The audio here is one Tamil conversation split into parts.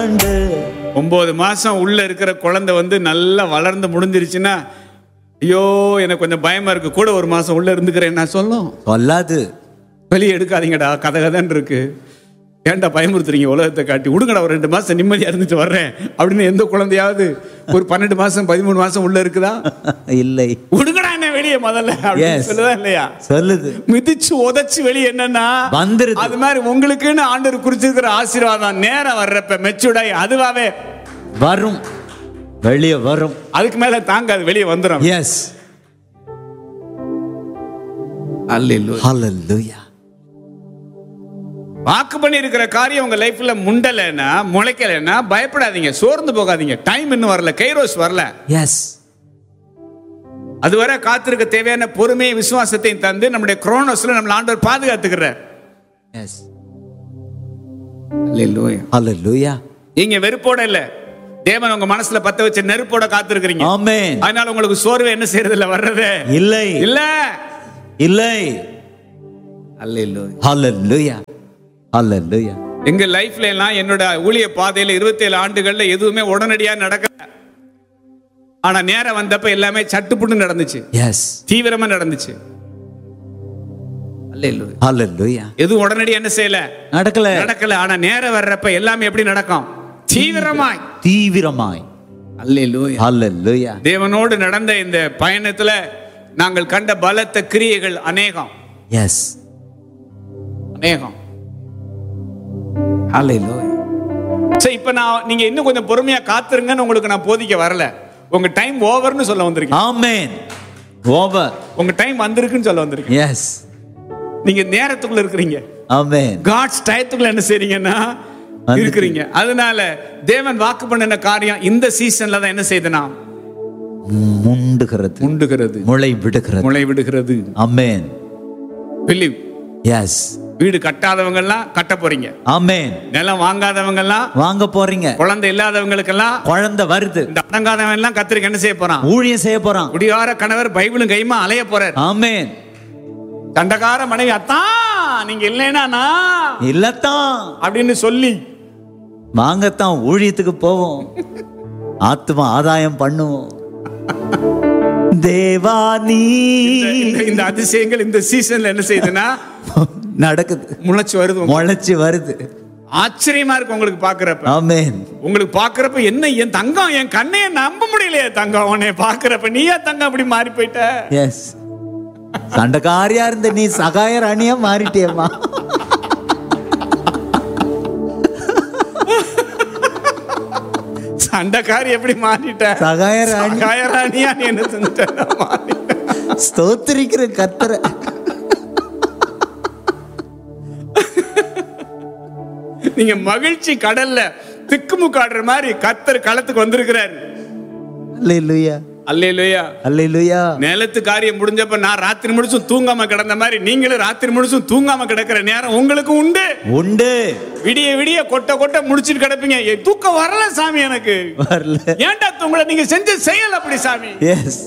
ஒன்பது மாசம் உள்ள இருக்கிற குழந்தை வந்து நல்லா வளர்ந்து முடிஞ்சிருச்சுன்னா ஐயோ எனக்கு கொஞ்சம் பயமா இருக்கு கூட ஒரு மாசம் உள்ள இருந்துக்கிறேன் நான் சொல்லும் சொல்லாது வெளியே எடுக்காதீங்கடா கதை கதைன்னு இருக்கு ஏன்டா பயமுறுத்துறீங்க உலகத்தை காட்டி விடுங்கடா ஒரு ரெண்டு மாசம் நிம்மதியா இருந்துட்டு வர்றேன் அப்படின்னு எந்த குழந்தையாவது ஒரு பன்னெண்டு மாசம் பதிமூணு மாசம் உள்ள இருக்குதா இல்லை விடுங்கடா என்ன வெளியே முதல்ல அப்படின்னு Yes. சொல்லுதா இல்லையா சொல்லுது மிதிச்சு உதைச்சு வெளியே என்னன்னா வந்துருது. அது மாதிரி உங்களுக்குன்னு ஆண்டவர் குறிச்சிருக்கிற ஆசீர்வாதம் நேரம் வர்றப்ப மெச்சூர்டாய் அதுவாவே வரும் வெளியே வரும் அதுக்கு மேல தாங்காது வெளியே வந்துடும் எஸ் அல்ல ஹalleluya வாக்கு பண்ணி இருக்கிற காரியம் உங்க லைஃப்ல முண்டலைன்னா முளைக்கலைன்னா பயப்படாதீங்க சோர்ந்து போகாதீங்க டைம் இன்னும் வரல கைரோஸ் வரல எஸ் அதுவரை காத்திருக்க தேவையான பொறுமையை விசுவாசத்தையும் தந்து நம்முடைய குரோனோஸ்ல நம்மள ஆண்டவர் பாதுகாத்துக்கிறார் எஸ் அல்லேலூயா. ஹalleluya நீங்க வெறுப்போட இல்ல தேவன் உங்க மனசுல பத்த வச்ச நெருப்போட காத்திருக்கிறீங்க ஆமென் அதனால உங்களுக்கு சோர்வு என்ன செய்யறது இல்ல வர்றது இல்லை இல்ல இல்லை அல்லேலூயா. ஹalleluya ஹalleluya எங்க லைஃப்ல எல்லாம் என்னோட ஊழிய பாதையில 27 ஆண்டுகள்ல எதுவுமே உடனடியா நடக்கல ஆனா நேரம் வந்தப்ப எல்லாமே சட்டுப்புட்டு நடந்துச்சு எஸ் தீவிரமா நடந்துச்சு அல்லேலூயா. ஹalleluya எதுவும் உடனடியா என்ன செய்யல நடக்கல நடக்கல ஆனா நேரம் வர்றப்ப எல்லாமே எப்படி நடக்கும் தீவிரமாய் தீவிரமாய் அல்லேலூயா. ஹalleluya தேவனோடு நடந்த இந்த பயணத்துல நாங்கள் கண்ட பலத்த கிரியைகள் அநேகம் எஸ் அநேகம் சரி இப்ப நான் நீங்க இன்னும் கொஞ்சம் பொறுமையா காத்துருங்கன்னு உங்களுக்கு நான் போதிக்க வரல உங்க டைம் ஓவர்னு சொல்ல வந்திருக்கேன் ஆமென் ஓவர் உங்க டைம் வந்திருக்குன்னு சொல்ல வந்திருக்கேன் எஸ் நீங்க நேரத்துக்குள்ள இருக்கிறீங்க ஆமென் காட்ஸ் டயத்துக்குள்ள என்ன செய்றீங்கன்னா வந்துட்டு. இருக்கிறீங்க அதனால தேவன் வாக்கு பண்ணின காரியம் இந்த சீசன்ல தான் என்ன செய்தனா முண்டுகிறது உண்டுகிறது முளை விடுகிறது முளை விடுகிறது ஆமென் பிலீவ் எஸ் வீடு கட்டாதவங்க எல்லாம் கட்ட போறீங்க ஆமென் நிலம் வாங்காதவங்க எல்லாம் வாங்க போறீங்க குழந்தை இல்லாதவங்களுக்கெல்லாம் குழந்தை வருது இந்த அடங்காதவன் எல்லாம் கத்திரிக்க என்ன செய்ய போறான் ஊழியம் செய்ய போறான் குடியார கணவர் பைபிளும் கையுமா அலைய போறார் ஆமென் தண்டகார மனைவி அத்தான் நீங்க இல்லைனா நான் இல்லத்தான் அப்படின்னு சொல்லி வாங்கத்தான் ஊழியத்துக்கு போவோம் ஆத்மா ஆதாயம் பண்ணுவோம் தேவா நீ இந்த- இந்த அதிசயங்கள் இந்த சீசன்ல என்ன செய்யுதுன்னா நடக்குது முளைச்சு வருது முளைச்சு வருது ஆச்சரியமா இருக்கு உங்களுக்கு பாக்குறப்ப ஆமென் உங்களுக்கு பாக்குறப்ப என்ன என் தங்கம் என் கண்ணைய நம்ப முடியலையே தங்கம் உன்னை பாக்குறப்ப நீயா தங்கம் அப்படி மாறி போயிட்ட எஸ் சண்டைக்காரியா இருந்த நீ சகாய ராணியா மாறிட்டியம்மா சண்டைக்காரி எப்படி மாறிட்ட சகாய ராணி சகாயராணியா நீ என்ன செஞ்சுட்ட நான் மாறிட்டேன். ஸ்தோத்திரிக்கிற கத்தரை நீங்க மகிழ்ச்சி கடல்ல திக்குமுக்காடுற மாதிரி கத்தர் களத்துக்கு வந்திருக்கிறாரு அல்லேலூயா அல்லேலூயா அல்லேலூயா நிலத்து காரியம் முடிஞ்சப்ப நான் ராத்திரி முழுசும் தூங்காம கிடந்த மாதிரி நீங்களும் ராத்திரி முழுசும் தூங்காம கிடக்கிற நேரம் உங்களுக்கு உண்டு உண்டு விடிய விடிய கொட்ட கொட்ட முடிச்சிட்டு கிடப்பீங்க ஏ, தூக்கம் வரல சாமி எனக்கு வரல ஏன்டா தூங்கல நீங்க செஞ்ச செயல் அப்படி சாமி எஸ்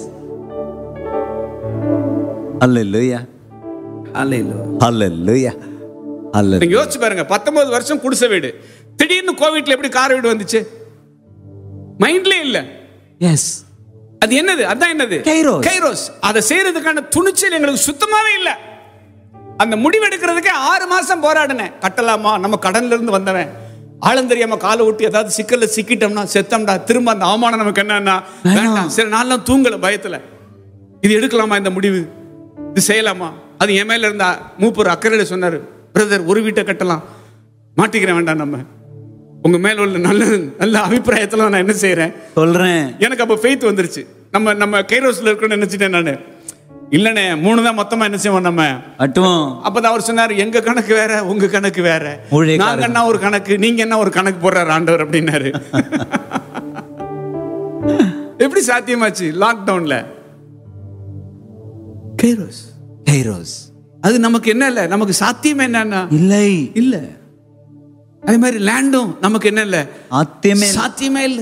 அல்லேலூயா அல்லேலூயா அல்லேலூயா நீங்க யோசிச்சு பாருங்க பத்தொன்பது வருஷம் குடிசை வீடு திடீர்னு கோவிட்ல எப்படி கார் வீடு வந்துச்சு மைண்ட்லயே இல்ல எஸ் அது என்னது அதான் என்னது கைரோஸ். கைரோஸ் அதை செய்யறதுக்கான துணிச்சல் எங்களுக்கு சுத்தமாவே இல்ல அந்த முடிவு எடுக்கிறதுக்கே ஆறு மாசம் போராடினேன் கட்டலாமா நம்ம கடன்ல இருந்து வந்தவன் ஆழம் தெரியாம காலை விட்டு ஏதாவது சிக்கல்ல சிக்கிட்டோம்னா செத்தோம்டா திரும்ப அந்த அவமானம் நமக்கு என்னன்னா வேண்டாம் சரி நான்லாம் தூங்கல பயத்துல இது எடுக்கலாமா இந்த முடிவு இது செய்யலாமா அது என் மேல இருந்த மூப்பர் அக்கறையில சொன்னாரு பிரதர் ஒரு வீட்டை கட்டலாம் மாட்டிக்கிறேன் வேண்டாம் நம்ம உங்க மேல உள்ள நல்ல நல்ல அபிப்பிராயத்துல நான் என்ன செய்யறேன் சொல்றேன் எனக்கு அப்போ ஃபெய்த் வந்துருச்சு நம்ம நம்ம கைரோஸ்ல இருக்கணும்னு நினைச்சிட்டேன் நான் இல்லனே மூணு தான் மொத்தமா என்ன செய்வோம் நம்ம மட்டும் அப்பதான் அவர் சொன்னாரு எங்க கணக்கு வேற உங்க கணக்கு வேற ஊழியக்காரர். நாங்க என்ன ஒரு கணக்கு நீங்க என்ன ஒரு கணக்கு போடுறாரு ஆண்டவர் அப்படின்னாரு எப்படி சாத்தியமாச்சு லாக்டவுன்ல கைரோஸ் கைரோஸ் அது நமக்கு என்ன இல்ல நமக்கு சாத்தியம் என்னன்னா இல்லை இல்ல அதே மாதிரி லேண்டும் நமக்கு என்ன இல்ல ஆத்தியமே சாத்தியமே இல்ல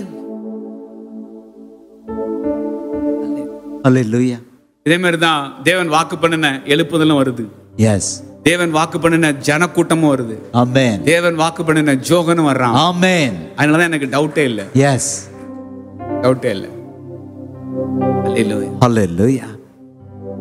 அல்லேலூயா இதே மாதிரி தான் தேவன் வாக்கு பண்ணின எழுப்புதலும் வருது எஸ் தேவன் வாக்கு பண்ணின ஜனக்கூட்டமும் வருது Amen. தேவன் வாக்கு பண்ணின ஜோகனும் வர்றான் Amen. அதனாலதான் எனக்கு டவுட்டே இல்லை Yes. டவுட்டே இல்லை Hallelujah. Hallelujah.